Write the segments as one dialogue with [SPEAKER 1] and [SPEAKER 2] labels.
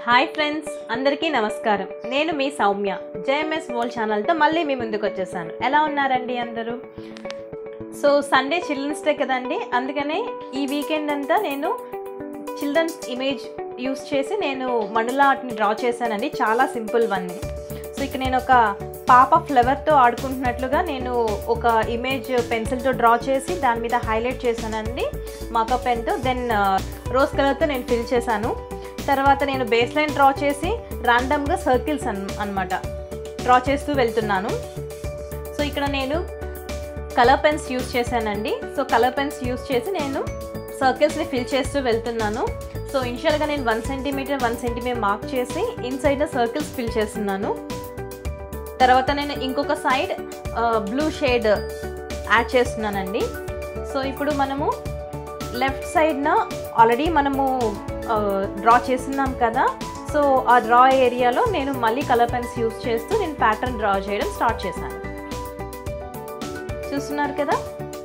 [SPEAKER 1] hi friends అందరికీ నమస్కారం నేను మీ సౌమ్య జేఎంఎస్ వోల్ ఛానల్తో మళ్ళీ మీ ముందుకు వచ్చేసాను ఎలా ఉన్నారండి అందరూ సో సండే చిల్డ్రన్స్ డే కదండి అందుకనే ఈ వీకెండ్ అంతా నేను చిల్డ్రన్స్ ఇమేజ్ యూస్ చేసి నేను మండల ఆర్ట్ని డ్రా చేశానండి చాలా సింపుల్ వన్ సో ఇక్కడ నేను ఒక పాప ఫ్లవర్తో ఆడుకుంటున్నట్లుగా నేను ఒక ఇమేజ్ పెన్సిల్తో డ్రా చేసి దాని మీద హైలైట్ చేశానండి మాకప్ పెన్తో దెన్ రోజ్ కలర్తో నేను ఫిల్ చేశాను తర్వాత నేను బేస్ లైన్ డ్రా చేసి ర్యాండమ్గా సర్కిల్స్ అన్ అనమాట డ్రా చేస్తూ వెళ్తున్నాను సో ఇక్కడ నేను కలర్ పెన్స్ యూస్ చేశానండి సో కలర్ పెన్స్ యూస్ చేసి నేను సర్కిల్స్ని ఫిల్ చేస్తూ వెళ్తున్నాను సో ఇనిషియల్గా నేను one centimetre one centimetre mark చేసి ఇన్సైడ్ సర్కిల్స్ ఫిల్ చేస్తున్నాను తర్వాత నేను ఇంకొక సైడ్ బ్లూ షేడ్ యాడ్ చేస్తున్నానండి సో ఇప్పుడు మనము లెఫ్ట్ సైడ్న ఆల్రెడీ మనము డ్రా చేస్తున్నాం కదా సో ఆ డ్రా ఏరియాలో నేను మళ్ళీ కలర్ పెన్స్ యూస్ చేస్తూ నేను ప్యాటర్న్ డ్రా చేయడం స్టార్ట్ చేశాను చూస్తున్నారు కదా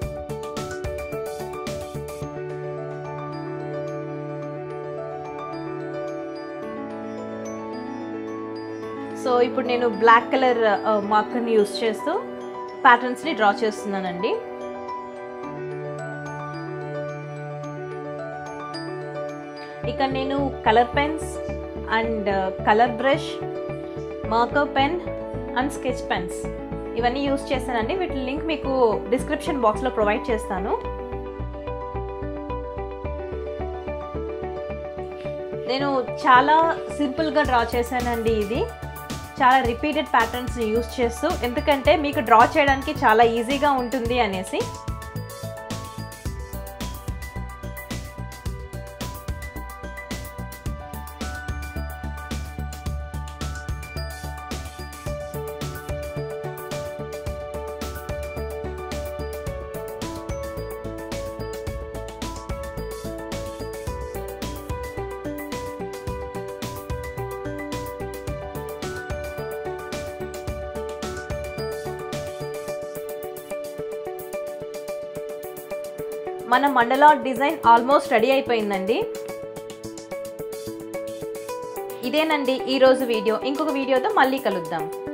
[SPEAKER 1] సో ఇప్పుడు నేను బ్లాక్ కలర్ మార్కర్ని యూస్ చేస్తూ ప్యాటర్న్స్ని డ్రా చేస్తున్నానండి ఇక నేను colour pens and colour brush marker pen and sketch pens ఇవన్నీ యూస్ చేశానండి వీటి లింక్ మీకు డిస్క్రిప్షన్ బాక్స్లో ప్రొవైడ్ చేస్తాను నేను చాలా సింపుల్గా డ్రా చేశానండి ఇది చాలా రిపీటెడ్ ప్యాటర్న్స్ని యూస్ చేస్తూ ఎందుకంటే మీకు డ్రా చేయడానికి చాలా ఈజీగా ఉంటుంది అనేసి మన మండల డిజైన్ ఆల్మోస్ట్ రెడీ అయిపోయిందండి ఇదేనండి ఈరోజు వీడియో ఇంకొక వీడియోతో మళ్ళీ కలుద్దాం